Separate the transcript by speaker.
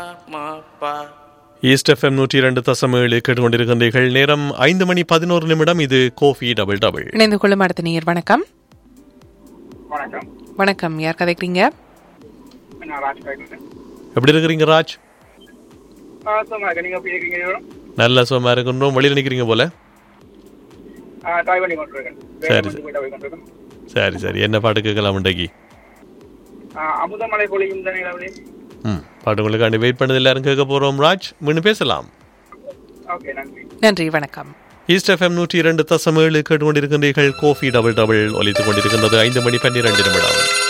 Speaker 1: east FM நூற்றி இரண்டு தசம் ஏழு கேட்டுக்கொண்டிருக்கின்றீர்கள் நேரம் ஐந்து மணி பதினோரு நிமிடம் இது கோஃபி டபுள் டபுள்
Speaker 2: இணைந்து கொள்ளும் அடுத்த நேயர் வணக்கம்
Speaker 3: வணக்கம்
Speaker 2: வணக்கம் யார் கதைக்கிறீங்க
Speaker 3: நான் ராஜ் பேசுறேன்
Speaker 1: எப்படி இருக்கிறீங்க ராஜ்
Speaker 3: ஆ சொல்லுங்க நீங்க எப்படி இருக்கீங்க இவரும்
Speaker 1: நல்ல சுகமா இருக்கின்றோம் வெளியில் நிற்கிறீங்க போல
Speaker 3: ட்ரை பண்ணி கொண்டிருக்கேன்
Speaker 1: சரி,
Speaker 3: வேலை போயிட்டு போய் கொண்டிருக்கேன்
Speaker 1: சரி சரி என்ன பாட்டு கேட்கலாம் இன்றைக்கு
Speaker 3: ஆ, அமுதமலை பொழியும் இந்த நிலவிலே
Speaker 1: ம் பாட்டு உங்களுக்காண்டி வெயிட் பண்ணது எல்லாரும் கேட்க போறோம் ராஜ் மீண்டும் பேசலாம்
Speaker 3: ஓகே நன்றி
Speaker 2: நன்றி வணக்கம்
Speaker 1: ஈஸ்ட் எஃப்எம் நூற்றி இரண்டு தசம் ஏழு கேட்டுக்கொண்டிருக்கின்றீர்கள் கோஃபி டபுள் டபுள் ஒலித்துக் கொண்டிருக்கின்றது ஐந்து மணி பன்னிரண்டு நிமிடம்